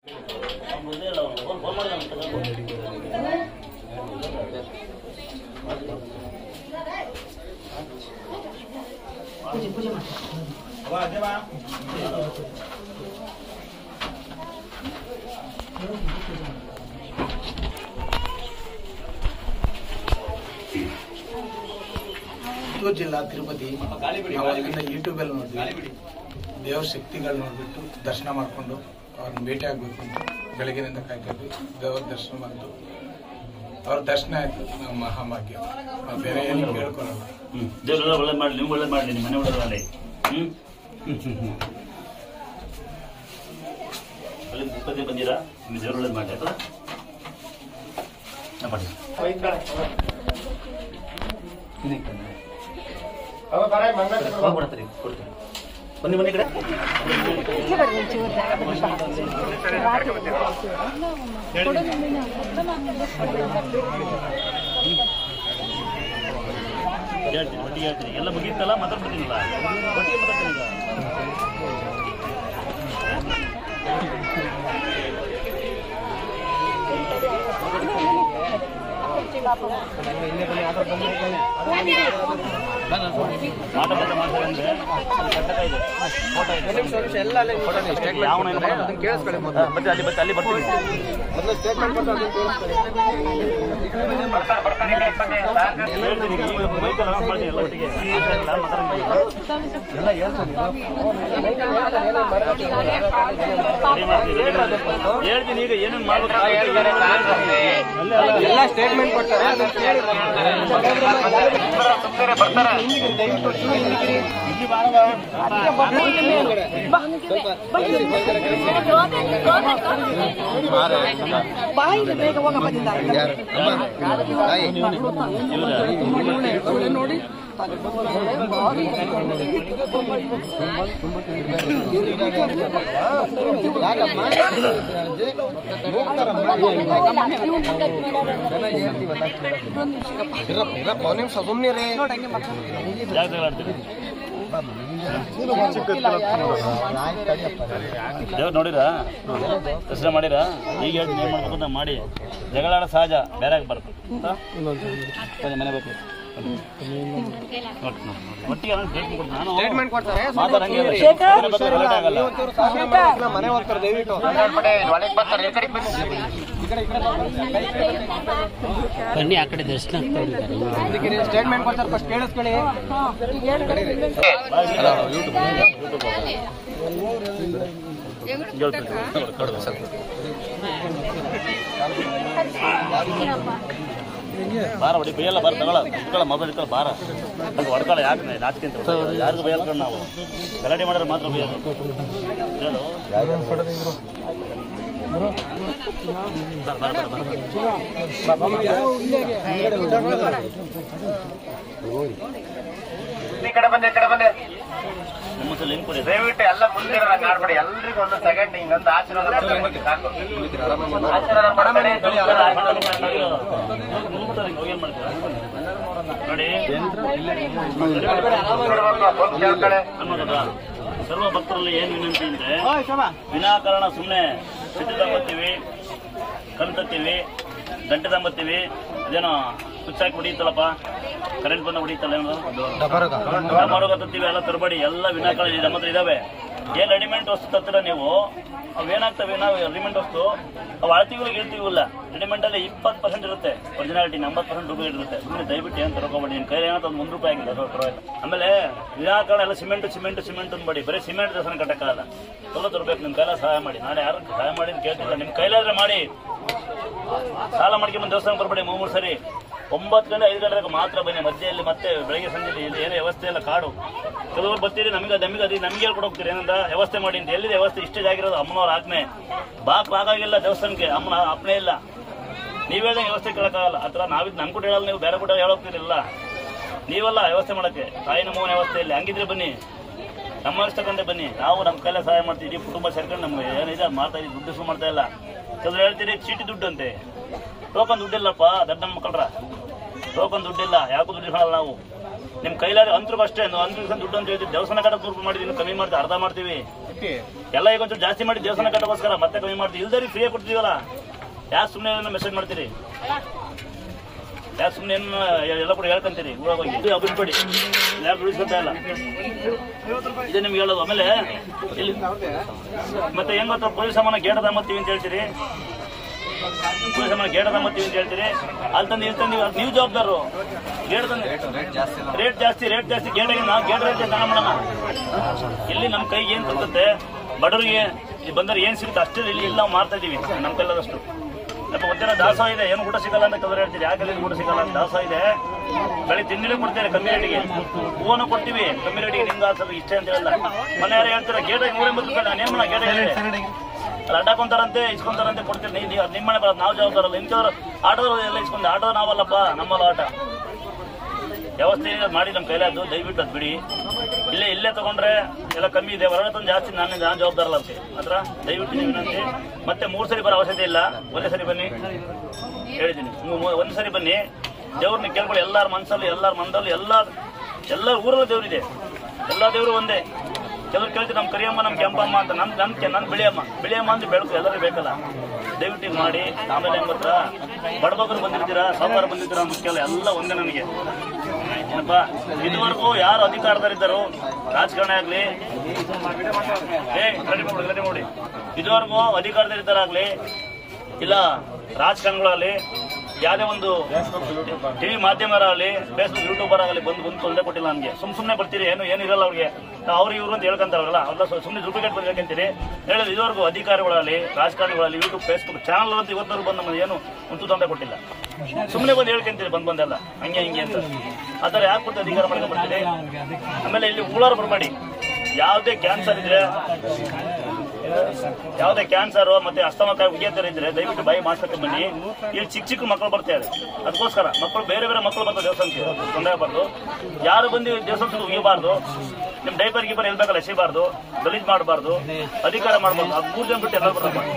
ಚಿತ್ತೂರು ಜಿಲ್ಲಾ ತಿರುಪತಿ ನಾವು ಅಲ್ಲಿಂದ ಯೂಟ್ಯೂಬಲ್ಲಿ ನೋಡಿದ್ವಿ ದೇವ್ರ ಶಕ್ತಿಗಳು ನೋಡ್ಬಿಟ್ಟು ದರ್ಶನ ಮಾಡಿಕೊಂಡು ಅವ್ರನ್ನ ಭೇಟಿ ಆಗಬೇಕು ಅಂತ ಬೆಳಗಿನಿಂದ ಕಾಯ್ತಿದ್ವಿ ದೇವ್ರ ದರ್ಶನ ಮಾಡಿದ್ದು ಅವ್ರ ದರ್ಶನ ಆಯ್ತು ನಮ್ಮ ಮಹಾಭಾಗ್ಯ ನಾವು ಬೇರೆ ಏನು ಕೇಳ್ಕೊಳಲ್ಲ ಹ್ಮ್ ದೇವ್ರೆಲ್ಲ ಒಳ್ಳೇದ್ ಮಾಡ್ಲಿ ನೀವು ಒಳ್ಳೇದ್ ಮಾಡ್ಲಿ ನಿಮ್ಮ ಮನೆ ಒಳ್ಳೇದಾಗಲಿ ಹ್ಮ್ ಅಲ್ಲಿ ತಿರುಪತಿ ಬಂದಿರಾ ನಿಮ್ಮ ದೇವ್ರು ಒಳ್ಳೇದ್ ಮಾಡ್ಲಿ ಆಯ್ತಾ ನಾ ಮಾಡಿ ಹೋಗ್ಬಿಡತ್ರಿ ಕೊಡ್ತೀನಿ ಬನ್ನಿ ಬನ್ನಿ ಈ ಕಡೆ ಹೇಳ್ತೀನಿ ಒಟ್ಟಿಗೆ ಹೇಳ್ತೀನಿ ಎಲ್ಲ ಮುಗೀತಲ್ಲ ಮಾತಾಡ್ಬಿಡ್ತೀನಲ್ಲ ಒಟ್ಟಿಗೆ ಮಾತಾಡ್ತೀನಿ ಈಗ ಮಾತಾಡ್ತಾ ಮಾಡ್ತಾರೆ ಅಂದ್ರೆ ಅಲ್ಲಿ ಕಟ್ಟಕ ಇದೆ ಫೋಟೋ ಇದೆ ಯಾವನ ಏನು ಮಾಡೋದು? ಮತ್ತೆ ಅಲ್ಲಿ ಮತ್ತೆ ಅಲ್ಲಿ ಬರ್ತೀನಿ ಹೇಳ್ತೀನಿ ನೀವು ಬೈಕಲ್ಲಿ ಅನೌನ್ಸ್ ಮಾಡಿ ಎಲ್ಲ ಒಟ್ಟಿಗೆ ಎಲ್ಲ ಮಾತಾಡಂಗಿಲ್ಲ. ರೆಡಿ ಮಾಡ್ತೀನಿ, ರೆಡಿ ಮಾಡ್ತೀನಿ. ಹೇಳ್ತೀನಿ ಈಗ ಏನೇನು ಮಾಡ್ಬೇಕು ಎಲ್ಲ ಸ್ಟೇಟ್ಮೆಂಟ್ ಕೊಡ್ತಾರೆ ಬಾಯಿಗೆ ಬೇಗ ಹೋಗ ಬಂದಿದ್ದಾರೆ ನೋಡಿ ನಿಮಿಷ ಸುಮ್ಮನೆ ರೀ ಜಾಗದಾಗ ಆಡ್ತೀರಿ ದೇವ್ರು ನೋಡಿರಾ ದರ್ಶನ ಮಾಡಿರಾ ಈಗ ಹೇಳ್ತೀನಿ ಏನ್ ಮಾಡ್ಬೇಕು ಅಂತ ಮಾಡಿ ಜಗಳ ಆಡೋ ಸಹಜ ಬೇರೆ ಆಗ್ಬಾರ್ದು ಆಯ್ತಾ? ಬನ್ನಿ, ಮನೆ ಬೇಕು ಒಟ್ಟಿಗೆ ನಾನು statement ಕೊಡ್ತೀನಿ. ನಾನು ಸ್ಟೇಟ್ಮೆಂಟ್ ಕೊಡ್ತಾರೆ ಮಾತಾಡಂಗೆ ಇಲ್ಲ. ಬೇರೆ ಬಗ್ಗೆ ಗಲಾಟೆ ಆಗಲ್ಲ. ಮನೆ ಹೋಗ್ತಾರೆ ದಯವಿಟ್ಟು ಬನ್ನಿ ಆ ಕಡೆ ದರ್ಶನ ಸ್ಟೇಟ್ಮೆಂಟ್ ಕೊಡ್ತಾರೆ ಫಸ್ಟ್ ಕೇಳಿಸ್ಕೊಳ್ಳಿ ಹೇಳ್ತೀನಿ. ಕೊಡು, ಸ್ವಲ್ಪ. ಬಾರ ಹೊಡಿ ಬೈಯಲ್ಲ ಬಾರ ತಗೊಳ ಇಟ್ಕೊಳ್ಳ ಮೊಬೈಲ್ ಇಟ್ಕೊಳ್ಳ ಬಾರ ಅದು ಹೊಡ್ಕೊಳ್ಳ ಯಾಕೆ ನಾಚಿಕೆ ಅಂತ ಯಾರಿಗೂ ಬೈಯಲ್ಲ ಕಣ್ ನಾವು ಗಲಾಟೆ ಮಾಡಿದ್ರೆ ಮಾತ್ರ ಬೈಯೋದು ಹೇಳು ಬಾರ, ಬಾರ, ಬಾರ, ಬಾರ. ಈ ಕಡೆ ಬಂದೆ ಈ ಕಡೆ ಬಂದೆ ನಿಮ್ಮ ಸಲ ಹೆಂಗ್ ಕೊಡಿ ದಯವಿಟ್ಟು ಎಲ್ಲ ಮುಂದೆ ಮಾಡ್ಬೇಡಿ ಎಲ್ರಿಗೂ ಒಂದು ಸೆಕೆಂಡ್ ಹಿಂಗೊಂದು ಆಶೀರ್ವಾದ ಮಾಡ್ಬೇಕು ಸಾಕು ಆಶೀರ್ವಾದ ಮಾಡ್ಬೇಡಿ ನೋಡಿ ನೋಡ್ಬೇಕು ಹೋಗಿ ಕೇಳ್ಕೊಳ್ಳಿ ಅನ್ನೋದಲ್ಲ ಸರ್ವ ಭಕ್ತರಲ್ಲಿ ಏನ್ ವಿನಂತಿ ಅಂದ್ರೆ ವಿನಾಕಾರಣ ಸುಮ್ಮನೆ ಸಿಟ್ಟು ತಗೋತೀವಿ ಕಣ್ ತತ್ತೀವಿ ಗಂಟೆ ತಗೊಂಬತ್ತೀವಿ ಅದೇನೋ ಸ್ವಿಚ್ ಹಾಕಿ ಹೊಡಿತಲ್ಲಪ್ಪ ಕರೆಂಟ್ ಬಂದ ಹೊಡಿತಲ್ಲ ಏನೋ ಡಮರುಗ ತತ್ತೀವಿ ಎಲ್ಲ ತರಬೇಡಿ ಎಲ್ಲ ವಿನಾಕಾರಣ ನಮ್ಮ ಹತ್ರ ಇದಾವೆ ಏನ್ ರೆಡಿಮೇಡ್ ವಸ್ತು ತತ್ತೀರ ನೀವು ಅವೇನಾಗ್ತವೆ ನಾವು ರೆಡಿಮೇಡ್ ವಸ್ತು ಅವು ಅಳತಿಗಳಿಗೆ ಇರ್ತೀವಿಲ್ಲ ರೆಡಿಮೇಡ್ ಅಲ್ಲಿ ಇಪ್ಪತ್ತು ಪರ್ಸೆಂಟ್ ಇರುತ್ತೆ ಒರಿಜಿನಾಲಿಟಿ ಎಂಬತ್ತು ಪರ್ಸೆಂಟ್ ರೂಪಾಯಿ ಇರುತ್ತೆ ಸುಮ್ಮನೆ ದಯವಿಟ್ಟು ಏನು ತರೋಕೋಬೇಡಿ ನಿಮ್ಮ ಕೈಲಿ ಏನಾದ್ರು ಒಂದು ಮುಂದೆ ರೂಪಾಯಿ ಆಗಿದೆ ಅದು ಪರವಾಗಿಲ್ಲ ಆಮೇಲೆ ವಿನಾಕಾರಣ ಎಲ್ಲ ಸಿಮೆಂಟ್ ಸಿಮೆಂಟ್ ಸಿಮೆಂಟ್ ಅನ್ಬೇಡಿ ಬರೀ ಸಿಮೆಂಟ್ ದೇವಸ್ಥಾನ ಕಟ್ಟಕ್ಕಾಗಲ್ಲ ಎಲ್ಲ ತರಬೇಕು ನಿಮ್ಮ ಕೈಲ ಸಹಾಯ ಮಾಡಿ ನಾಳೆ ಯಾರು ಸಹಾಯ ಮಾಡಿ ಅಂತ ಕೇಳ್ತಿಲ್ಲ ನಿಮ್ಮ ಕೈಲಾದ್ರೆ ಮಾಡಿ ಸಾಲ ಮಾಡ್ಕೊಂಬಂದು ದೇವಸ್ಥಾನ ಬರಬೇಡಿ ಮೂರು ಸರಿ ಒಂಬತ್ತು ಗಂಟೆ ಐದು ಗಂಟೆಗೆ ಮಾತ್ರ ಬನ್ನಿ ಮಧ್ಯೆಯಲ್ಲಿ ಮತ್ತೆ ಬೆಳಗ್ಗೆ ಸಂಜೆ ಇಲ್ಲಿ ಏನೇ ವ್ಯವಸ್ಥೆ ಇಲ್ಲ ಕಾಡು ಕೆಲವರು ಬರ್ತೀರಿ ನಮಗೆ ನಮಗೆ ಅದು ನಮಗೆ ಹೇಳ್ಕೊಡು ಹೋಗ್ತೀರಿ ಏನಂತ ವ್ಯವಸ್ಥೆ ಮಾಡಿ ಅಂತ ಎಲ್ಲಿದೆ ವ್ಯವಸ್ಥೆ ಇಷ್ಟೇ ಆಗಿರೋದು ಅಮ್ಮನವ್ರ ಆಜ್ಞೆ ಬಾಕ್ ಆಗಾಗಿಲ್ಲ ದೇವಸ್ಥಾನಕ್ಕೆ ಅಮ್ಮನ ಅಪ್ಪನೇ ಇಲ್ಲ ನೀವ್ ಹೇಳ್ದಂಗೆ ವ್ಯವಸ್ಥೆ ಕೇಳಕ್ಕಾಗಲ್ಲ ಆ ಥರ ನಾವಿದ್ ನಮ್ ಕೂಡ ಹೇಳಲ್ಲ ನೀವು ಬೇರೆ ಕೂಡ ಹೇಳೋಗ್ತೀರಿಲ್ಲ ನೀವಲ್ಲ ವ್ಯವಸ್ಥೆ ಮಾಡಕ್ಕೆ ತಾಯಿ ನಮ್ಮವನ ವ್ಯವಸ್ಥೆ ಇಲ್ಲ ಹಂಗಿದ್ರೆ ಬನ್ನಿ ನಮ್ಮ ವ್ಯವಸ್ಥೆ ಬನ್ನಿ ನಾವು ನಮ್ಮ ಕೈಲೇ ಸಹಾಯ ಮಾಡ್ತೀವಿ ಇಡೀ ಕುಟುಂಬ ಸೇರ್ಕೊಂಡು ನಮ್ಗೆ ಏನಿದೆ ಅದ್ ಮಾಡ್ತಾ ಇದೀವಿ ದುಡ್ಡು ಶುರು ಮಾಡ್ತಾ ಇಲ್ಲ ಕೆಲವ್ರು ಹೇಳ್ತೀರಿ ಚೀಟಿ ದುಡ್ಡು ಅಂತೆ ಟೋಕನ್ ದುಡ್ಡಿಲ್ಲಪ್ಪ ದೊಡ್ಡ ಮಕ್ಕಳ್ರ ಟೋಕನ್ ದುಡ್ಡಿಲ್ಲ ಯಾಕೂ ದುಡ್ಡು ಇಸ್ಕೊಳಲ್ಲ ನಾವು ನಿಮ್ ಕೈಲಾದ್ರೆ ಅಂತ್ರಿಗೂ ಅಷ್ಟೇ ನಾವು ಅಂತ್ರಿಗೆ ದುಡ್ಡು ಅಂತ ಹೇಳ್ತೀವಿ ದೇವಸ್ಥಾನ ಕಡೆ ದುಡ್ಡು ಮಾಡಿದೀವಿ ಇನ್ನು ಕಮ್ಮಿ ಮಾಡ್ತೀವಿ ಅರ್ಧ ಮಾಡ್ತೀವಿ ಫಿಫ್ಟಿ ಎಲ್ಲ ಈಗ ಒಂಚೂರು ಜಾಸ್ತಿ ಮಾಡಿ ದೇವಸ್ಥಾನ ಕಟ್ಟೋಸ್ಕರ ಮತ್ತೆ ಕಮ್ಮಿ ಮಾಡ್ತೀವಿ ಇಲ್ದರಿ ಫ್ರೀ ಕೊಡ್ತೀವಲ್ಲ ಯಾರು ಸುಮ್ಮನೆ ಮೆಸೇಜ್ ಮಾಡ್ತೀರಿ ಯಾರು ಸುಮ್ಮನೆ ಎಲ್ಲ ಕೂಡ ಹೇಳ್ಕೊಂತೀರಿ ಊರಾಗ ಹೋಗಿ ಇದು ಅಭಿಲ್ಪಡಿ ಯಾರು ದುಡಿಸ್ಕೊಂತ ಇಲ್ಲ ಇದೇ ನಿಮ್ಗೆ ಹೇಳೋದು ಆಮೇಲೆ ಇಲ್ಲಿ ಮತ್ತೆ ಹೆಂಗ್ ಗೊತ್ತಾ ಪೊಲೀಸ್ ಸಾಮಾನ ಗೇಟ್ ತಗೊಂಬತ್ತೀವಿ ಅಂತ ಹೇಳ್ತೀರಿ ಪೊಲೀಸ್ ಸಾಮಾನ ಗೇಟ್ ತಗೊಂಬತ್ತೀವಿ ಅಂತ ಹೇಳ್ತೀರಿ ಅಲ್ಲಿ ತಂದು ಇಲ್ಲಿ ತಂದು ನೀವು- ನೀವು ಜವಾಬ್ದಾರರು ಗೇಟ್ ತಂದು ರೇಟ್ ಜಾಸ್ತಿ ರೇಟ್ ಜಾಸ್ತಿ ಗೇಟಿಗೆ ನಾವು ಗೇಟ್ ರೇಟ್ ಜಾಸ್ತಿ ಮಾಡೋಣ ಇಲ್ಲಿ ನಮ್ಮ ಕೈಗೆ ಏನ್ ತರ್ತತೆ ಬಡವರಿಗೆ ಇಲ್ಲಿ ಬಂದವ್ರು ಏನ್ ಸಿಗುತ್ತೆ ಅಷ್ಟೇ ಇಲ್ಲಿ ಇಲ್ಲಿ ನಾವು ಮಾರ್ತಾ ಇದೀವಿ ನಮ್ಮ ಕೈಲಾದಷ್ಟು ಸ್ವಲ್ಪ ಗೊತ್ತಿರೋ ದಾಸ ಇದೆ ಏನು ಊಟ ಸಿಗಲ್ಲ ಅಂತ ಕೆಲವರು ಹೇಳ್ತೀರಿ ಯಾಕೆ ಊಟ ಸಿಗಲ್ಲ ಅಂತ ದಾಸ ಇದೆ ಬೆಳಿಗ್ಗೆ ತಿಂಡಿಲೇ ಕೊಡ್ತಾರೆ ಕಮ್ಮಿ ರೇಟಿಗೆ ಹೂವನ್ನು ಕೊಡ್ತೀವಿ ಕಮ್ಮಿ ರೇಟಿಗೆ ನಿಮ್ಗೆ ಹಾಕೋದು ಇಷ್ಟೇ ಅಂತ ಹೇಳಲ್ಲ ಮನೆ ಯಾರು ಹೇಳ್ತಾರೆ ಗೇಟಿಗೆ ನೂರ ಎಂಬತ್ತು ರೂಪಾಯಿ ನಾನು ಏನು ಮಾಡ ಗೇಟ ಅಲ್ಲಿ ಅಡ್ಡಾಕೊಂತಾರಂತೆ ಇಸ್ಕೊಂತಾರಂತೆ ಕೊಡ್ತೀರಿ ನೀವು ನೀವು ನಿಮ್ಮ ಮನೆ ಬರೋದು ನಾವು ಜವಾಬ್ದಾರಲ್ಲ ಇಂಥವ್ರು ಆಟೋದವ್ರು ಎಲ್ಲ ಇಸ್ಕೊಂಡು ಆಟೋ ನಾವಲ್ಲಪ್ಪ ನಮ್ಮಲ್ಲ ಆಟ ವ್ಯವಸ್ಥೆ ಏನಾದ್ರು ಮಾಡಿ ನಮ್ಮ ಕೈಲಾದ್ದು ದಯವಿಟ್ಟು ಅದು ಬಿಡಿ ಇಲ್ಲೇ ಇಲ್ಲೇ ತಗೊಂಡ್ರೆ ಎಲ್ಲ ಕಮ್ಮಿ ಇದೆ ಹೊರಗಡೆ ತಂದು ಜಾಸ್ತಿ ನಾನು ನಾನು ಜವಾಬ್ದಾರ ಅಲ್ಲ ಅದಕ್ಕೆ ಮಾತ್ರ ದಯವಿಟ್ಟು ನೀವು ವಿನಂತಿ ಮತ್ತೆ ಮೂರು ಸರಿ ಬರೋ ಅವಶ್ಯಕತೆ ಇಲ್ಲ ಒಂದೇ ಸರಿ ಬನ್ನಿ ಹೇಳಿದ್ದೀನಿ ಮೂ- ಮೂ- ಒಂದೇ ಸರಿ ಬನ್ನಿ ದೇವ್ರನ್ನ ಕೇಳ್ಕೊಳ್ಳಿ ಎಲ್ಲಾರ ಮನಸ್ಸಲ್ಲಿ ಎಲ್ಲಾರ ಮನದಲ್ಲಿ ಎಲ್ಲ ಎಲ್ಲ ಊರಲ್ಲೂ ದೇವ್ರಿದೆ ಎಲ್ಲ ದೇವರು ಒಂದೇ ಕೆಲವ್ರು ಕೇಳ್ತೀವಿ ನಮ್ಮ ಕರಿಯಮ್ಮ ನಮ್ಮ ಕೆಂಪಮ್ಮ ಅಂತ ನಮ್ ನನ್ ನನ್ ಬಿಳಿಯಮ್ಮ ಬಿಳಿಯಮ್ಮ ಅಂತ ಬೆಳಕು ಎಲ್ಲರೂ ಬೇಕಲ್ಲ ದಯವಿಟ್ಟು ಇದು ಮಾಡಿ ಆಮೇಲೆ ಹೆಂಗ್ ಗೊತ್ತಾ ಬಡಬಗರು ಬಂದಿರ್ತೀರಾ ಸಾವುಕಾರ ಬಂದಿರ್ತೀರಾ ಮುಖ್ಯ ಅಲ್ಲ ಎಲ್ಲ ಒಂದೇ ನನಗೆ ಏನಪ್ಪ ಇದುವರೆಗೂ ಯಾರು ಅಧಿಕಾರದಲ್ಲಿದ್ದರು ರಾಜಕಾರಣ ಆಗ್ಲಿ ಏ ರೆಡಿ ಮಾಡಿ ರೆಡಿ ಮಾಡಿ ಇದುವರೆಗೂ ಅಧಿಕಾರದಲ್ಲಿದ್ದರಾಗ್ಲಿ ಇಲ್ಲ ರಾಜಕಾರಣಗಳಾಗಲಿ ಯಾವುದೇ ಒಂದು ಟಿವಿ ಮಾಧ್ಯಮರಾಗಲಿ ಫೇಸ್ಬುಕ್ ಯೂಟ್ಯೂಬರ್ ಆಗಲಿ ಬಂದು ಬಂದು ತೊಂದರೆ ಕೊಟ್ಟಿಲ್ಲ ನನಗೆ ಸುಮ್ ಸುಮ್ಮನೆ ಬರ್ತೀರಿ ಏನು ಏನು ಇರಲ್ಲ ಅವ್ರಿಗೆ ಅವ್ರು ಇವರು ಅಂತ ಹೇಳ್ಕೊಂತಾರಲ್ಲ ಅವ್ರೆಲ್ಲ ಸುಮ್ಮನೆ ಡುಪ್ಲಿಕೇಟ್ ಬಂದು ಹೇಳ್ಕೊಂತೀರಿ ಹೇಳೋದು ಇದುವರೆಗೂ ಅಧಿಕಾರಿಗಳಾಗಲಿ ರಾಜಕಾರಣಿಗಳಾಗಲಿ ಯೂಟ್ಯೂಬ್ ಫೇಸ್ಬುಕ್ ಚಾನಲ್ ಅಂತ ಇವತ್ತವರೆಗೂ ಬಂದು ನಮಗೆ ಏನು ಒಂದು ತೊಂದರೆ ಕೊಟ್ಟಿಲ್ಲ ಸುಮ್ಮನೆ ಬಂದು ಹೇಳ್ಕೊಂತೀರಿ ಬಂದ್ ಬಂದೆಲ್ಲ ಹಂಗೆ ಹಿಂಗೆ ಅಂತ ಆ ಥರ ಯಾಕೆ ಕೊಟ್ಟು ಅಧಿಕಾರ ಮಾಡ್ಕೊಂಡು ಬರ್ತೀರಿ ಆಮೇಲೆ ಇಲ್ಲಿ ಉಳಾರ ಬರಬೇಡಿ ಯಾವುದೇ ಕ್ಯಾನ್ಸರ್ ಇದ್ರೆ ಯಾವುದೇ ಕ್ಯಾನ್ಸರ್ ಮತ್ತೆ ಅಸ್ತಮಕ ಉಗಿಯತ್ತರ ಇದ್ರೆ ದಯವಿಟ್ಟು ಬಾಯಿ ಮಾಸ್ಕಕ್ಕೆ ಬನ್ನಿ ಇಲ್ಲಿ ಚಿಕ್ಕ ಚಿಕ್ಕ ಮಕ್ಕಳು ಬರ್ತಾರೆ ಅದಕ್ಕೋಸ್ಕರ ಮಕ್ಕಳು ಬೇರೆ ಬೇರೆ ಮಕ್ಕಳು ಬರ್ತಾರೆ ದೇವಸ್ಥಾನಕ್ಕೆ ತೊಂದರೆ ಆಗಬಾರ್ದು ಯಾರು ಬಂದು ದೇವಸ್ಥಾನಕ್ಕೆ ಉಗಿಬಾರ್ದು ನಿಮ್ ಡೈಪರ್ ಗಿಪರ್ ಎಲ್ಬೇಕಲ್ಲ ಎಸಿಬಾರ್ದು ಗಲೀಜ್ ಮಾಡಬಾರ್ದು ಅಧಿಕಾರ ಮಾಡಬಾರ್ದು ಅದು ಮೂರ್ ಜನ ಬಿಟ್ಟು ಎಲ್ಲ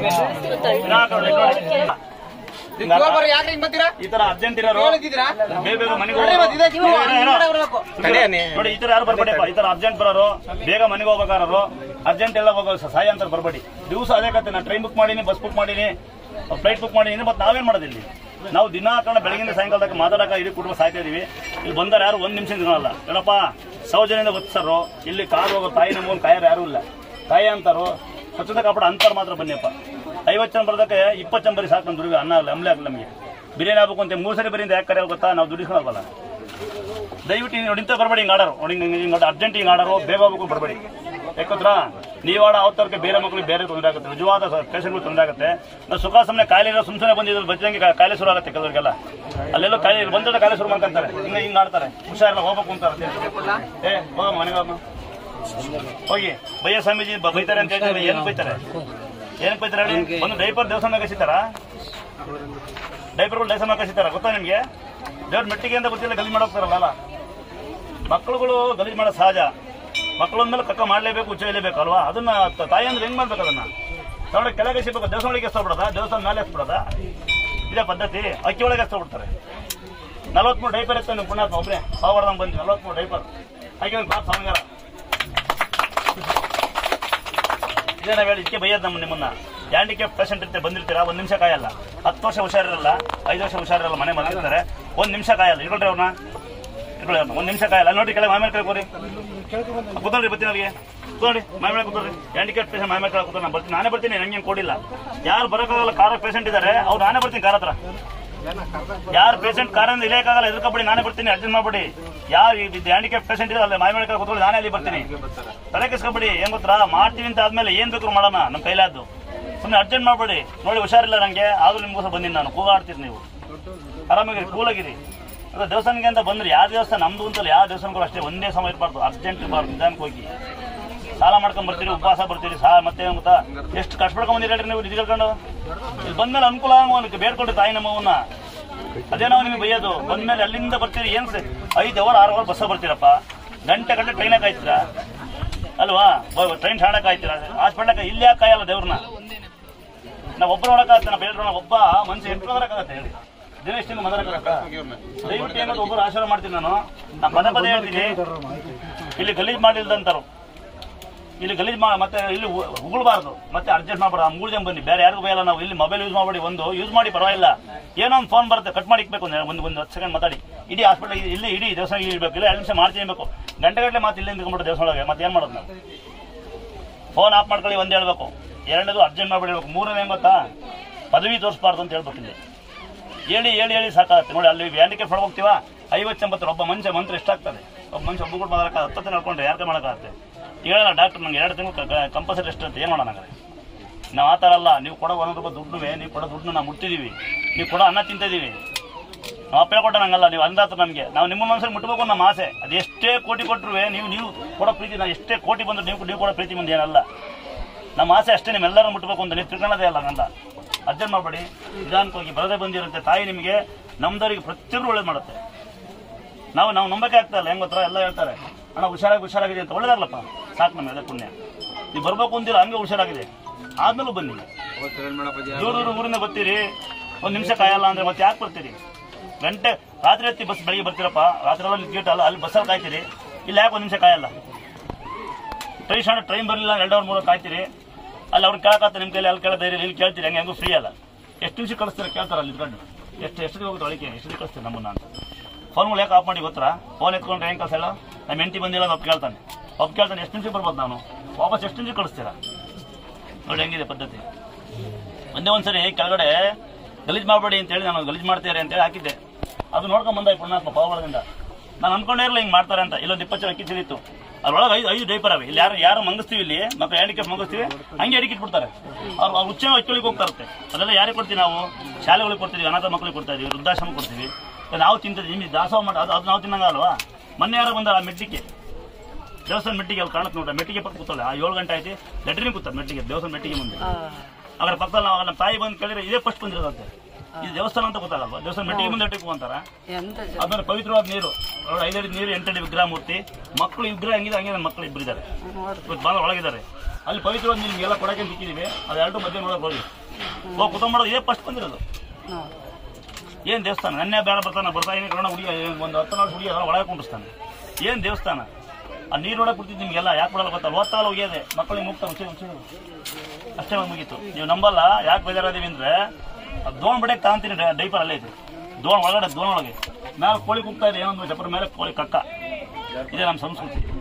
ಬರಲ್ಲ ಯಾಕೆ ಹಿಂಗ್ ಬರ್ತೀರಾ ಈ ತರ ಅರ್ಜೆಂಟ್ ಇರೋರು ಹೇಳಿದ್ದೀರಾ? ಬೇಗ ಬೇಗ ಮನೆಗೆ ನೋಡ್ರಿ ಮತ್ತೆ ಇದೇ ಜೀವ, ಏನೋ, ಏನೋ. ಹಿಂದ್ಗಡೆ ಬರ್ಬೇಕು. ನೋಡಿ ಈ ತರ ಯಾರು ಬರ್ಬೇಡಿಪ್ಪ ಈ ತರ ಅರ್ಜೆಂಟ್ ಬರೋರು ಬೇಗ ಮನೆಗೆ ಹೋಗ್ಬೇಕಾರು ಅರ್ಜೆಂಟ್ ಎಲ್ಲ ಹೋಗೋ ಸಹಾಯ ಅಂತ ಬರ್ಬೇಡಿ ದಿವಸ ಅದೇ ಕತೆ ನಾನು ಟ್ರೈನ್ ಬುಕ್ ಮಾಡೀನಿ ಬಸ್ ಬುಕ್ ಮಾಡೀನಿ ಫ್ಲೈಟ್ ಬುಕ್ ಮಾಡೀನಿ ಮತ್ತೆ ನಾವೇನ್ ಮಾಡೋದು ಇಲ್ಲಿ ನಾವು ದಿನ ಕಾರಣ ಬೆಳಗಿನ ಸಾಯಂಕಾಲದಾಗ ಮಾತಾಡಕ ಇಡೀ ಕುಟುಂಬ ಸಾಯ್ತಾ ಇದೀವಿ ಇಲ್ಲಿ ಬಂದಾರ ಯಾರು ಒಂದ್ ನಿಮಿಷ ನಿಲ್ಲಲ್ಲ ಹೇಳಪ್ಪ ಸೌಜನ್ಯದಿಂದ ಗೊತ್ತಿಸರು ಇಲ್ಲಿ ಕಾರ್ ಹೋಗೋ ತಾಯಿ ನಮಗೊಂದು ಕಾಯರು ಯಾರು ಇಲ್ಲ ತಾಯಿ ಅಂತಾರೋ ಸ್ವಚ್ಛತೆ ಕಾಪಾಡ ಅಂತಾರ ಮಾತ್ರ ಬನ್ನಿಯಪ್ಪ ಐವತ್ತು ಜನ ಬರೋದಕ್ಕೆ ಇಪ್ಪತ್ತು ಜನ ಬರೀ ಸಾಕು ನಮ್ಮ ದುರ್ಗ ಅನ್ನ ಆಗಲ್ಲ ಅಮ್ಲೆ ಆಗಲ್ಲ ನಮಗೆ ಬಿರಿಯಾನಿ ಆಗ್ಬೇಕು ಅಂತ ಮೂರು ಸರಿ ಬರೀ ಯಾಕೆ ಕರೆಯಲ್ಲ ಗೊತ್ತಾ ನಾವು ದುಡಿಸ್ಕೊಳಲ್ವಲ್ಲ ದಯವಿಟ್ಟು ನೋಡಿ ಇಂಥ ಬರಬೇಡಿ ಹಿಂಗೆ ಆಡೋರು ನೋಡಿ ಹಿಂಗೆ ಹಿಂಗೆ ಅರ್ಜೆಂಟ್ ಹಿಂಗೆ ಆಡೋರು ಬೇಗ ಹೋಗ್ಬೇಕು ಬರಬೇಡಿ ಯಾಕಂದ್ರ ನೀವು ಆಡೋ ಅವತ್ತರ್ಗೆ ಬೇರೆ ಮಕ್ಕಳಿಗೆ ಬೇರೆ ತೊಂದರೆ ಆಗುತ್ತೆ ನಿಜವಾದ ಪೇಷಂಟ್ಗಳು ತೊಂದರೆ ಆಗುತ್ತೆ ನಾವು ಸುಖ ಸುಮ್ಮನೆ ಕಾಯಿಲೆ ಇರೋ ಸುಮ್ ಸುಮ್ಮನೆ ಬಂದಿದ್ದು ಬಚ್ಚಂಗೆ ಕಾಯಿಲೆ ಶುರು ಆಗುತ್ತೆ ಕೆಲವರಿಗೆಲ್ಲ ಅಲ್ಲೆಲ್ಲೋ ಕಾಯಿಲೆ ಬಂದ್ರೆ ಕಾಯಿಲೆ ಶುರು ಮಾಡ್ಕೊಂತಾರೆ ಹಿಂಗೆ ಹಿಂಗೆ ಆಡ್ತಾರೆ ಹುಷಾರಿಲ್ಲ ಹೋಗ್ಬೇಕು ಅಂತಾರೆ ಏ ಹೋಗ ಮನೆಗೆ ಹೋಗಮ್ಮ ಹೋಗಿ ಬಯ್ಯ ಸ್ವಾಮೀಜಿ ಬ- ಬೈತಾರೆ ಅಂತ ಹೇಳ್ತಾರೆ ಏನ್ ಬೈತಾರೆ ಏನಕ್ಕೆ ಬೈತಾರೆ ಹೇಳಿ ಒಂದು ಡೈಪರ್ ದೇವಸ್ಥಾನ ಕಸಿತಾರ ಡೈಪರ್ಗಳು ದೇವಸ್ಥಾನ ಕಸಿತಾರ ಗೊತ್ತಾ ನಿಮ್ಗೆ ದೇವ್ರ ಮೆಟ್ಟಿಗೆ ಅಂತ ಗೊತ್ತಿಲ್ಲ ಗಲೀಜ್ ಮಾಡೋಗ್ತಾರಲ್ಲ ಮಕ್ಕಳುಗಳು ಗಲೀಜ್ ಮಾಡೋದು ಸಹಜ ಮಕ್ಕಳ ಮೇಲೆ ಕಕ್ಕ ಮಾಡ್ಲೇಬೇಕು ಉಚ್ಚಲೇಬೇಕು ಅಲ್ವಾ ಅದನ್ನ ತ- ತಾಯಿ ಅಂದ್ರೆ ಹೆಂಗ್ ಮಾಡ್ಬೇಕು ಅದನ್ನ ತಗೊಂಡು ಕೆಳಗೆ ಎಸಿಬೇಕು ದೇವಸ್ಥಾನಕ್ಕೆ ಎಸ್ಬಿಡೋದ ದೇವಸ್ಥಾನ ಮೇಲೆ ಎಸ್ಬಿಡೋದ ಇದೇ ಪದ್ಧತಿ ಅಕ್ಕಿ ಒಳಗೆ ಎಸ್ಬಿಡ್ತಾರೆ ನಲವತ್ಮೂರು ಡೈಪರ್ ಎತ್ತ ನೀವು ಪುಣ್ಯಾತ್ಮ ಒಬ್ಬರೇ ಸಾವರ್ದಂಗ್ ಬಂದ್ವಿ ನಲವತ್ಮೂರು ಡೈಪರ್ ಹಾಗೆ ಒಂದು ಕ್ಲಾಸ್ ಸಂಗಾರ ಇದೇ ನಾವು ಹೇಳಿ ಇದಕ್ಕೆ ಬೈಯೋದು ನಮ್ಮ ನಿಮ್ಮನ್ನ ಹ್ಯಾಂಡಿಕ್ಯಾಪ್ ಪೇಷಂಟ್ ಇರ್ತಾರೆ ಬಂದಿರ್ತೀರಾ ಒಂದ್ ನಿಮಿಷ ಕಾಯಲ್ಲ ಹತ್ತು ವರ್ಷ ಹುಷಾರಿರಲ್ಲ ಐದು ವರ್ಷ ಹುಷಾರಿರಲ್ಲ ಮನೆ ಮಲಗಿರ್ತಾರೆ ಒಂದ್ ನಿಮಿಷ ಕಾಯಲ್ಲ ಇಟ್ಕೊಳ್ರಿ ಅವ್ರನ್ನ ಇಟ್ಕೊಳ್ಳಿ ಅವ್ರನ್ನ ಒಂದ್ ನಿಮಿಷ ಕಾಯಲ್ಲ ಅಲ್ಲಿ ನೋಡಿ ಕೆಳಗೆ ಮಾಮೇಲೆ ಕೆಳಗೆ ಹೋರಿ ಕೂತ್ಕೊಳ್ರಿ ಬರ್ತೀನಿ ಅವ್ರಿಗೆ ಕೂತ್ಕೊಳ್ರಿ ಮಾಮೇಲೆ ಕೂತ್ಕೊಳ್ರಿ ಹ್ಯಾಂಡಿಕ್ಯಾಪ್ ಪೇಷಂಟ್ ಮಾಮೇಲೆ ಕೆಳಗೆ ಕೂತ್ಕೊಂಡು ನಾನು ಬರ್ತೀನಿ ನಾನೇ ಬರ್ತೀನಿ ನಂಗೆ ಕೊಡಿಲ್ಲ ಯಾರು ಬರೋಕ್ಕಾಗಲ್ಲ ಕಾರ ಪೇಷಂಟ್ ಇದ್ದಾರೆ ಅವ್ರು ನಾನೇ ಬರ್ತೀನಿ ಕಾರ್ ಹತ್ರ ಯಾರು ಪೇಷಂಟ್ ಕಾರಿಂದ ಇಳಿಯಕ್ಕಾಗಲ್ಲ ಎದುರ್ಕೊಬಿಡಿ ನಾನೇ ಬರ್ತೀನಿ ಅರ್ಜೆಂಟ್ ಮಾಡ್ಬಿಡಿ ಯಾರು ಹ್ಯಾಂಡಿಕ್ಯಾಪ್ ಪೇಷಂಟ್ ಇದೆ ಅಲ್ಲಿ ಮಾಮೇಲೆ ಕೆಳಗೆ ಕೂತ್ಕೊಳ್ಳಿ ನಾನೇ ಅಲ್ಲಿ ಬರ್ತೀನಿ ತಲೆ ಕೆಸ್ಕೊಬಿಡಿ ಏನ್ ಗೊತ್ತಾ ಮಾಡ್ತೀವಿ ಅಂತ ಆದ್ಮೇಲೆ ಏನ್ ಬೇಕಾದ್ರು ಮಾಡೋಣ ನಮ್ಮ ಕೈಲಾದ್ದು ಸುಮ್ಮನೆ ಅರ್ಜೆಂಟ್ ಮಾಡ್ಬೇಡಿ ನೋಡಿ ಹುಷಾರಿಲ್ಲ ನಂಗೆ ಆದ್ರೂ ನಿಮ್ಗೋಸ್ಕರ ಬಂದಿನಿ ನಾನು ಕೂಗಾಡ್ತೀರಿ ನೀವು ಆರಾಮಾಗಿರಿ ಕೂಲಾಗಿರಿ ಅದೇ ದೇವಸ್ಥಾನಕ್ಕೆ ಅಂತ ಬಂದ್ರೆ ಯಾವ ದೇವಸ್ಥಾನ ನಮ್ದು ಅಂತಲ್ಲ ಯಾವ ದೇವಸ್ಥಾನಗಳು ಅಷ್ಟೇ ಒಂದೇ ಸಮಯ ಇರಬಾರ್ದು ಅರ್ಜೆಂಟ್ ಇರಬಾರ್ದು ನಿಧಾನಕ್ಕೆ ಹೋಗಿ ಸಾಲ ಮಾಡ್ಕೊಂಡ್ ಬರ್ತೀರಿ ಉಪವಾಸ ಬರ್ತೀರಿ ಸಾ ಮತ್ತೆ ಏನ್ ಗೊತ್ತಾ ಎಷ್ಟು ಕಷ್ಟಪಡ್ಕೊಂಡ್ ಬಂದಿರಿ ನೀವು ನಿಜ ಕೇಳ್ಕೊಂಡು ಇಲ್ಲಿ ಬಂದ್ಮೇಲೆ ಅನುಕೂಲ ಆಗೋನಕ್ಕೆ ಬೇಡ್ಕೊಡ್ರಿ ತಾಯಿ ನಮ್ಮವನ್ನ ಅದೇ ನಾವು ನಿಮಗೆ ಬೈಯೋದು ಬಂದ್ಮೇಲೆ ಅಲ್ಲಿಂದ ಬರ್ತೀರಿ ಏನ್ ಸ- ಐದು ಅವರ್ ಆರು ಅವರ್ ಬಸ್ಸ ಬರ್ತೀರಪ್ಪ ಗಂಟೆ ಗಂಟೆ ಟ್ರೈನಾಗ ಕಾಯ್ತೀರಾ ಅಲ್ವಾ ಟ್ರೈನ್ ಠಾಣ ಕಾಯ್ತೀರಾ ಹಾಸ್ಪಿಟ್ಲಾಗ ಇಲ್ಲಿ ಯಾಕೆ ಕಾಯಲ್ಲ ದೇವ್ರನ್ನ ನಾವ್ ಒಬ್ಬರು ನೋಡಕ್ಕಾಗತ್ತೆ ನಾವು ಬೇಡ ಒಬ್ಬ ಮನ್ಸು ಎಷ್ಟು ಬರಕ್ಕಾಗತ್ತೆ ಹೇಳಿ ದಿನ ಎಷ್ಟು ಮದರಕ್ಕಾಗತ್ತ ದಯವಿಟ್ಟು ಏನಾದ್ರು ಒಬ್ಬರು ಆಶೀರ್ವಾದ ಮಾಡ್ತೀನಿ ನಾನು ನಾ ಪದೇ ಪದೇ ಹೇಳ್ತೀನಿ ಇಲ್ಲಿ ಗಲೀಜ್ ಮಾಡಿಲ್ದಂತಾರು ಇಲ್ಲಿ ಗಲೀಜ್ ಮಾ ಮತ್ತೆ ಇಲ್ಲಿ ಉ- ಉಗುಳ್ಬಾರ್ದು ಮತ್ತೆ ಅಡ್ಜಸ್ಟ್ ಮಾಡ್ಬಾರ್ದು ಆ ಮೂರು ಜನ ಬನ್ನಿ ಬೇರೆ ಯಾರಿಗೂ ಬಯಲ್ಲ ನಾವು ಇಲ್ಲಿ ಮೊಬೈಲ್ ಯೂಸ್ ಮಾಡಬೇಡಿ ಒಂದು ಯೂಸ್ ಮಾಡಿ ಪರವಾಗಿಲ್ಲ ಏನೋ ಒಂದು ಫೋನ್ ಬರುತ್ತೆ ಕಟ್ ಮಾಡಿ ಇಕ್ಬೇಕು ಒಂದು ಒಂದು ಒಂದು ಹತ್ತು ಸೆಕೆಂಡ್ ಮಾತಾಡಿ ಇಡೀ ಹಾಸ್ಪಿಟಲ್ ಇಲ್ಲಿ ಇಡೀ ದೇವಸ್ಥಾನ ಇರಬೇಕು ಇಲ್ಲ ಎರಡು ನಿಮಿಷ ಮಾಡ್ತೀನಿ ಬೇಕು ಗಂಟೆಗಟ್ಟಲೆ ಮಾತು ಇಲ್ಲೇ ನಿಂತ್ಕೊಂಡ್ಬಿಟ್ಟು ದೇವಸ್ಥಾನ ಒಳಗೆ ಮತ್ತೆ ಏನು ಮಾಡೋದು ನಾವು ಫೋನ್ ಆಫ್ ಮಾಡ್ಕೊಳ್ಳಿ ಒಂದು ಹೇಳ್ಬೇಕು ಎರಡನೇದು ಅರ್ಜೆಂಟ್ ಮಾಡ್ಬಿಡ್ಬೇಕು ಮೂರನೇ ಏನ್ ಗೊತ್ತಾ ಪದವಿ ತೋರಿಸ್ಬಾರ್ದು ಅಂತ ಹೇಳ್ಬೇಕು ಇಲ್ಲಿ ಹೇಳಿ ಹೇಳಿ ಹೇಳಿ ಸಾಕಾಗುತ್ತೆ ನೋಡಿ ಅಲ್ಲಿ ಹ್ಯಾಂಡಿಕ್ಯಾಪ್ ಹೊರಗೆ ಹೋಗ್ತೀವ ಐವತ್ತು ಎಂಬತ್ತು ಒಬ್ಬ ಮನುಷ್ಯ ಮಂತ್ರ ಎಷ್ಟಾಗ್ತದೆ ಒಬ್ಬ ಮನುಷ್ಯ ಒಬ್ಬ ಕೂಡ ಮಾಡೋಕೆ ಹತ್ತತ್ತು ನಡ್ಕೊಂಡ್ರೆ ಯಾಕೆ ಮಾಡೋಕ್ಕಾಗುತ್ತೆ ಹೇಳಲ್ಲ ಡಾಕ್ಟರ್ ನಂಗೆ ಎರಡು ತಿಂಗಳು ಕಂಪಲ್ಸರಿ ಎಷ್ಟು ಅಂತ ಏನು ಮಾಡೋಣ ಹಂಗಾರೆ ನಾವು ಆ ಥರ ಅಲ್ಲ ನೀವು ಕೊಡೋ ಒಂದೊಂದು ರೂಪಾಯಿ ದುಡ್ಡುವೆ ನೀವು ಕೊಡೋ ದುಡ್ಡು ನಾವು ಮುಟ್ಟಿದೀವಿ ನೀವು ಕೊಡೋ ಅನ್ನ ತಿಂತಿದ್ದೀವಿ ನಾವು ಅಪ್ಪ ಕೊಟ್ಟ ನಂಗಲ್ಲ ನೀವು ಅಂದಾತ ನಮಗೆ ನಾವು ನಿಮ್ಮ ಮನಸ್ಸಲ್ಲಿ ಮುಟ್ಟಬೇಕು ನಮ್ಮ ಆಸೆ ಅದು ಎಷ್ಟೇ ಕೋಟಿ ಕೊಟ್ಟರು ನೀವು ನೀವು ಕೊಡೋ ಪ್ರೀತಿ ನಾವು ಎಷ್ಟೇ ಕೋಟಿ ಬಂದ್ರು ನೀವು ನೀವು ಕೊಡೋ ಪ್ರೀತಿ ಮುಂದೆ ಏನಲ್ಲ ನಮ್ಮ ಆಸೆ ಅಷ್ಟೇ ನಿಮ್ಮೆಲ್ಲರೂ ಮುಟ್ಟಬೇಕು ಅಂತ ನೀವು ತಿಳ್ಕೊಳ್ಳೋದೇ ಅಲ್ಲ ನಂದ ಅರ್ಜೆಂಟ್ ಮಾಡಬೇಡಿ ನಿಧಾನಕ್ಕೋಗಿ ಬರದೇ ಬಂದಿರುತ್ತೆ ತಾಯಿ ನಿಮಗೆ ನಮ್ದವರಿಗೆ ಪ್ರತಿಯೊಬ್ಬರು ಒಳ್ಳೇದು ಮಾಡುತ್ತೆ ನಾವು ನಾವು ನಂಬಕ್ಕೆ ಆಗ್ತಾ ಇಲ್ಲ ಹೆಂಗ್ ಗೊತ್ತಾ ಎಲ್ಲ ಹೇಳ್ತಾರೆ ಅಣ್ಣ ಹುಷಾರಾಗಿ ಹುಷಾರಾಗಿದೆ ಅಂತ ಒಳ್ಳೇದಾಗ್ಲಪ್ಪ ಸಾಕು ನಮಗೆ ಅದೇ ಪುಣ್ಯ ನೀವು ಬರ್ಬೇಕು ಅಂದಿಲ್ಲ ಹಂಗೆ ಹುಷಾರಾಗಿದೆ ಆದ್ಮೇಲೂ ಬನ್ನಿ ದೂರ ದೂರ ಊರಿಂದ ಬರ್ತೀರಿ ಒಂದು ನಿಮಿಷ ಕಾಯಲ್ಲ ಅಂದ್ರೆ ಮತ್ತೆ ಯಾಕೆ ಬರ್ತೀರಿ ಗಂಟೆ ರಾತ್ರಿ ಹೊತ್ತಿ ಬಸ್ ಬೆಳಿಗ್ಗೆ ಬರ್ತೀರಪ್ಪ ರಾತ್ರಿ ಎಲ್ಲ ಗೇಟ್ ಅಲ್ಲ ಅಲ್ಲಿ ಬಸ್ಸಲ್ಲಿ ಕಾಯ್ತೀರಿ ಇಲ್ಲಿ ಯಾಕೆ ಒಂದು ನಿಮಿಷ ಕಾಯಲ್ಲ ಟ್ರೈನ್ ಸ್ಟ್ಯಾಂಡ್ ಟ್ರೈನ್ ಬರಲಿಲ್ಲ ಎರಡು ಅವರ್ ಮೂರು ಕಾಯ್ತೀರಿ ಅಲ್ಲಿ ಅವ್ರು ಕೇಳಕತ್ತ ನಿಮ್ಮ ಕೈಲಿ ಅಲ್ಲಿ ಕೇಳೋ ಧೈರ್ಯ ಇಲ್ಲಿ ಕೇಳ್ತೀರಿ ಹಂಗೆ ಹೆಂಗೂ ಫ್ರೀ ಅಲ್ಲ ಎಷ್ಟು ನಿಮಿಷ ಕಳಿಸ್ತಾರೆ ಕೇಳ್ತಾರೆ ಅಲ್ಲಿ ಇದ್ಕೊಂಡು ಎಷ್ಟು ಎಷ್ಟು ಹೋಗುತ್ತೆ ಒಳಗೆ ಎಷ್ಟು ಕಳಿಸ್ತೀರಿ ನಮ್ಮನ್ನ ಅಂತ ಫೋನ್ಗಳು ಯಾಕೆ ಆಫ್ ಮಾಡಿ ಗೊತ್ತಾ ಫೋನ್ ಎತ್ಕೊಂಡ್ರೆ ಹೆಂಗೆ ಕಳ್ಸಲ್ಲ ನಮ್ಮ ಹೆಂಡತಿ ಬಂದಿಲ್ಲ ಒಪ್ಪು ಕೇಳ್ತಾನೆ ಒಪ್ಪು ಕೇಳ್ತಾನೆ ಎಷ್ಟು ನಿಮಿಷ ಬರ್ಬೋದು ನಾನು ವಾಪಸ್ ಎಷ್ಟು ನಿಮಿಷ ಕಳಿಸ್ತೀರಾ ನೋಡಿ ಹೆಂಗಿದೆ ಪದ್ಧತಿ ಒಂದೇ ಒಂದ್ಸರಿ ಕೆಳಗಡೆ ಗಲೀಜ್ ಮಾಡಬೇಡಿ ಅಂತೇಳಿ ನಾನು ಗಲೀಜ್ ಮಾಡ್ತೀರಿ ಅಂತೇಳಿ ಹಾಕಿದ್ದೆ ಅದು ನೋಡ್ಕೊಂಡ್ ಬಂದ ಪುಣ್ಯಾತ್ಮ ಪಾವಗಳಿಂದ ನಾನು ಅನ್ಕೊಂಡೇ ಇರಲಿಲ್ಲ ಹಿಂಗೆ ಮಾಡ್ತಾರೆ ಅಂತ ಇಲ್ಲೊಂದು ಇಪ್ಪತ್ತು ಜನ ಅಕ್ಕಿ ಚೀಲಿತ್ತು ಅದ್ರೊಳಗೆ ಐದು ಐದು ಡೈಪರ್ ಅವೆ ಇಲ್ಲಿ ಯಾರು ಯಾರು ಮಂಗಿಸ್ತೀವಿ ಇಲ್ಲಿ ಮಕ್ಕಳು ಹ್ಯಾಂಡಿಕ್ಯಾಪ್ ಮಂಗಿಸ್ತೀವಿ ಹಂಗೆ ಅಡಿಕೆ ಇಟ್ಬಿಡ್ತಾರೆ ಅವ್ರು ಅವ್ರು ಹುಚ್ಚ ಹಚ್ಕೊಳಿಗೆ ಹೋಗ್ತಾ ಇರುತ್ತೆ ಅದೆಲ್ಲ ಯಾರಿಗೆ ಕೊಡ್ತೀವಿ ನಾವು ಶಾಲೆಗಳಿಗೆ ಕೊಡ್ತೀವಿ ಅನಾಥ ಮಕ್ಕಳಿಗೆ ಕೊಡ್ತಾ ಇದೀವಿ ವೃದ್ಧಾಶ್ರಮ ಕೊಡ್ತೀವಿ ಅದು ನಾವು ತಿಂತೀವಿ ನಿಮಗೆ ದಾಸೋಹ ಮಾಡಿ ಅದು ಅದು ನಾವು ತಿನ್ನಂಗ ಅಲ್ವಾ ಮೊನ್ನೆ ಯಾರೋ ಬಂದ ಆ ಮೆಟ್ಟಿಗೆ ದೇವಸ್ಥಾನ ಮೆಟ್ಟಿಗೆ ಅಲ್ಲಿ ಕಾಣುತ್ತೆ ನೋಡ್ರಿ ಮೆಟ್ಟಿಗೆ ಪಕ್ಕ ಕೂತಾಳೆ ಆ ಏಳು ಗಂಟೆ ಆಯ್ತು ಲೆಟ್ರಿನ್ ಕೂತಾರೆ ಮೆಟ್ಟಿಗೆ ದೇವಸ್ಥಾನ ಮೆಟ್ಟಿಗೆ ಮುಂದೆ ಅದ್ರ ಪಕ್ಕದಲ್ಲಿ ನಾವು ನಮ್ಮ ತಾಯಿ ಬಂದು ಕೇಳಿದ್ರೆ ಇದೇ ಫಸ್ಟ್ ಬಂದಿರೋದಂತೆ ಇದು ದೇವಸ್ಥಾನ ಅಂತ ಗೊತ್ತಾಗಲ್ವಾ ದೇವಸ್ಥಾನ ಮೆಟ್ಟಿಗೆ ಮುಂದೆ ಇಟ್ಟಿಗೆ ಅಂತಾರ ಅದನ್ನ ಪವಿತ್ರವಾದ ನೀರು ನೋಡಿ ಐದಡಿ ನೀರು ಎಂಟಡಿ ವಿಗ್ರಹ ಮೂರ್ತಿ ಮಕ್ಕಳು ವಿಗ್ರಹ ಹೆಂಗಿದೆ ಹಂಗೆ ನನ್ನ ಮಕ್ಕಳು ಇಬ್ಬರಿದ್ದಾರೆ ಇವತ್ತು ಭಾಳ ಒಳಗಿದ್ದಾರೆ ಅಲ್ಲಿ ಪವಿತ್ರವಾದ ನೀರು ನಿಮ್ಗೆಲ್ಲ ಕೊಡಕ್ಕೆ ಸಿಕ್ಕಿದೀವಿ ಅದು ಎರಡು ಮಧ್ಯೆ ನೋಡಕ್ ಹೋಗಿ ಹೋಗಿ ಕುತಂಬ ಮಾಡೋದು ಇದೇ ಫಸ್ಟ್ ಬಂದಿರೋದು ಏನ್ ದೇವಸ್ಥಾನ ನನ್ನೇ ಬೇಡ ಬರ್ತಾನೆ ಬರ್ತಾ ಏನೇ ಕರೋಣ ಹುಡುಗಿ ಒಂದು ಹತ್ತು ನಾಲ್ಕು ಹುಡುಗಿ ಅದನ್ನ ಒಳಗೆ ಕುಂಡಿಸ್ತಾನೆ ಏನ್ ದೇವಸ್ಥಾನ ಆ ನೀರು ಒಳಗೆ ಬಿಡ್ತಿದ್ದು ನಿಮ್ಗೆಲ್ಲ ಯಾಕೆ ಬಿಡಲ್ಲ ಗೊತ್ತಲ್ಲ ಓದ್ತಾಗಲ್ಲ ಹೋಗ್ಯದೆ ಮಕ್ಕಳಿಗೆ ಮುಕ್ತ ಹುಚ್ಚಿ ಹುಚ್ಚಿ ಅಷ್ಟೇ ಮುಗೀತು ನೀವು ನಂಬಲ್ಲ ಯಾಕೆ ಬೇಜಾರಾದೀವಿ ಅಂದ್ರೆ ಅದು ದೋಣ್ ಬಿಡಕ್ಕೆ ತಗೊಂತೀನಿ ಡೈಪರ್ ಅಲ್ಲೇ ಇದೆ ದೋಣ್ ಒಳಗಡೆ ದೋಣ್ ಒಳಗೆ ಮೇಲೆ ಕೋಳಿ ಕುಗ್ತಾ ಇದೆ ಏನೊಂದು ಚಪ್ಪರ ಮೇಲೆ ಕೋಳಿ ಕಕ್ಕ ಇದೇ ನಮ್ಮ ಸಂಸ್ಕೃತಿ